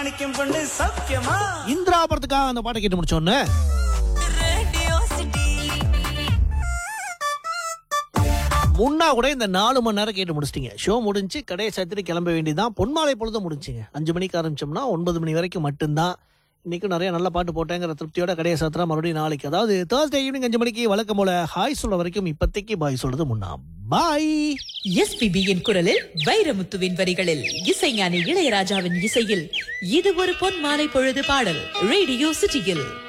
மாணிக்கம் பொண்ணு சௌக்கியமா இந்திரா படத்துக்காக அந்த பாட்டை கேட்டு முடிச்சோன்னு முன்னா கூட இந்த நாலு மணி நேரம் கேட்டு முடிச்சிட்டீங்க ஷோ முடிஞ்சு கடையை சேர்த்துட்டு கிளம்ப வேண்டியதான் பொன்மாலை பொழுது முடிஞ்சுங்க அஞ்சு மணிக்கு ஆரம்பிச்சோம்னா ஒன்பது மணி வரைக்கும் மட்டும்தான் இன்னைக்கும் நிறைய நல்ல பாட்டு போட்டேங்கிற திருப்தியோட கடையை சாத்திரா மறுபடியும் நாளைக்கு அதாவது தேர்ஸ்டே ஈவினிங் அஞ்சு மணிக்கு வழக்கம் போல ஹாய் சொல்ல வரைக்கும் இப்போதைக்கு பாய் சொல்றது முன்னா பாய் எஸ்பிபியின் குரலில் வைரமுத்துவின் வரிகளில் இசைஞானி இளையராஜாவின் இசையில் இது ஒரு பொன் மாலை பொழுது பாடல் ரேடியோ சிட்டியில்